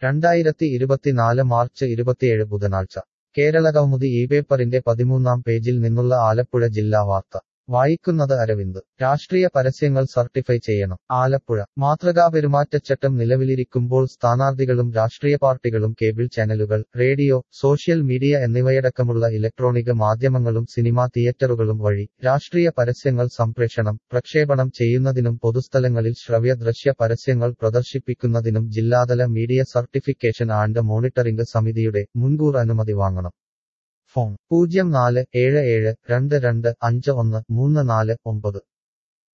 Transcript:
രണ്ടായിരത്തി ഇരുപത്തിനാല് മാർച്ച് ഇരുപത്തിയേഴ് ബുധനാഴ്ച കേരള കൗമുദി ഈ പേപ്പറിന്റെ പതിമൂന്നാം പേജിൽ നിന്നുള്ള ആലപ്പുഴ ജില്ലാ വാർത്ത വായിക്കുന്നത് അരവിന്ദ് രാഷ്ട്രീയ പരസ്യങ്ങൾ സർട്ടിഫൈ ചെയ്യണം ആലപ്പുഴ മാതൃകാ പെരുമാറ്റച്ചട്ടം നിലവിലിരിക്കുമ്പോൾ സ്ഥാനാർത്ഥികളും രാഷ്ട്രീയ പാർട്ടികളും കേബിൾ ചാനലുകൾ റേഡിയോ സോഷ്യൽ മീഡിയ എന്നിവയടക്കമുള്ള ഇലക്ട്രോണിക് മാധ്യമങ്ങളും സിനിമാ തിയേറ്ററുകളും വഴി രാഷ്ട്രീയ പരസ്യങ്ങൾ സംപ്രേഷണം പ്രക്ഷേപണം ചെയ്യുന്നതിനും പൊതുസ്ഥലങ്ങളിൽ ശ്രവ്യ ദൃശ്യ പരസ്യങ്ങൾ പ്രദർശിപ്പിക്കുന്നതിനും ജില്ലാതല മീഡിയ സർട്ടിഫിക്കേഷൻ ആൻഡ് മോണിറ്ററിംഗ് സമിതിയുടെ മുൻകൂർ അനുമതി വാങ്ങണം ഫോൺ പൂജ്യം നാല് ഏഴ് ഏഴ് രണ്ട് രണ്ട് അഞ്ച് ഒന്ന് മൂന്ന് നാല് ഒമ്പത്